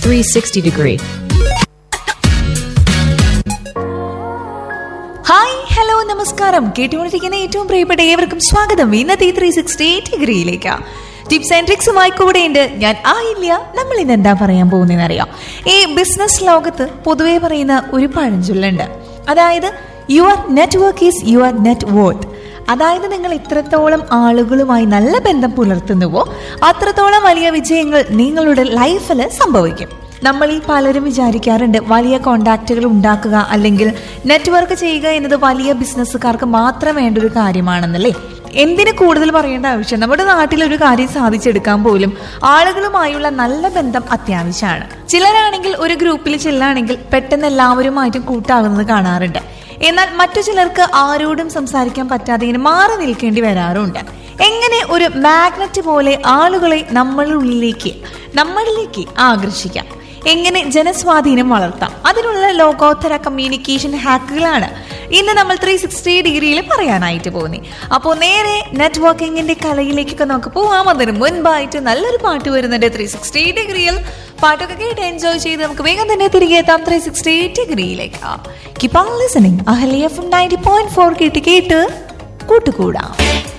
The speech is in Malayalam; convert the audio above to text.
360 degree. ഹായ് ഹലോ നമസ്കാരം കേട്ടുകൊണ്ടിരിക്കുന്ന ഏറ്റവും പ്രിയപ്പെട്ട ഏവർക്കും സ്വാഗതം ഇന്നത്തെ ത്രീ സിക്സ്റ്റി ഡിഗ്രിയിലേക്ക് ടിപ്സ് ആൻഡ് ട്രിക്സുമായി കൂടെയുണ്ട് ഞാൻ ആയില്ല നമ്മൾ ഇന്ന് എന്താ പറയാൻ പോകുന്നതെന്ന് അറിയാം ഈ ബിസിനസ് ലോകത്ത് പൊതുവെ പറയുന്ന ഒരു പഴഞ്ചൊല്ലുണ്ട് അതായത് your network is your net worth അതായത് നിങ്ങൾ എത്രത്തോളം ആളുകളുമായി നല്ല ബന്ധം പുലർത്തുന്നുവോ അത്രത്തോളം വലിയ വിജയങ്ങൾ നിങ്ങളുടെ ലൈഫിൽ സംഭവിക്കും നമ്മളിൽ പലരും വിചാരിക്കാറുണ്ട് വലിയ കോണ്ടാക്റ്റുകൾ ഉണ്ടാക്കുക അല്ലെങ്കിൽ നെറ്റ്വർക്ക് ചെയ്യുക എന്നത് വലിയ ബിസിനസ്സുകാർക്ക് മാത്രം വേണ്ട ഒരു കാര്യമാണെന്നല്ലേ എന്തിന് കൂടുതൽ പറയേണ്ട ആവശ്യം നമ്മുടെ നാട്ടിൽ ഒരു കാര്യം സാധിച്ചെടുക്കാൻ പോലും ആളുകളുമായുള്ള നല്ല ബന്ധം അത്യാവശ്യമാണ് ചിലരാണെങ്കിൽ ഒരു ഗ്രൂപ്പിൽ ചെല്ലാണെങ്കിൽ പെട്ടെന്ന് എല്ലാവരുമായിട്ടും കൂട്ടാകുന്നത് കാണാറുണ്ട് എന്നാൽ മറ്റു ചിലർക്ക് ആരോടും സംസാരിക്കാൻ പറ്റാതെ ഇങ്ങനെ മാറി നിൽക്കേണ്ടി വരാറുണ്ട് എങ്ങനെ ഒരു മാഗ്നറ്റ് പോലെ ആളുകളെ നമ്മളുള്ളിലേക്ക് നമ്മളിലേക്ക് ആകർഷിക്കാം എങ്ങനെ ജനസ്വാധീനം വളർത്താം അതിനുള്ള ലോകോത്തര കമ്മ്യൂണിക്കേഷൻ ഹാക്കുകളാണ് ഇന്ന് നമ്മൾ ത്രീ സിക്സ്റ്റി ഡിഗ്രിയിൽ പറയാനായിട്ട് പോകുന്നത് അപ്പോൾ നേരെ നെറ്റ്വർക്കിങ്ങിന്റെ കലയിലേക്കൊക്കെ നമുക്ക് പോവാം അതിന് മുൻപായിട്ട് നല്ലൊരു പാട്ട് വരുന്നുണ്ട് ത്രീ സിക്സ്റ്റി ഡിഗ്രിയിൽ പാട്ടൊക്കെ കേട്ട് എൻജോയ് ചെയ്ത് നമുക്ക് വേഗം തന്നെ തിരികെ എത്താം ത്രീ സിക്സ്റ്റി ഡിഗ്രിയിലേക്ക് keep on listening Ahalia F ninety point four കേട്ട് കേട്ട് കൂട്ടുകൂടാം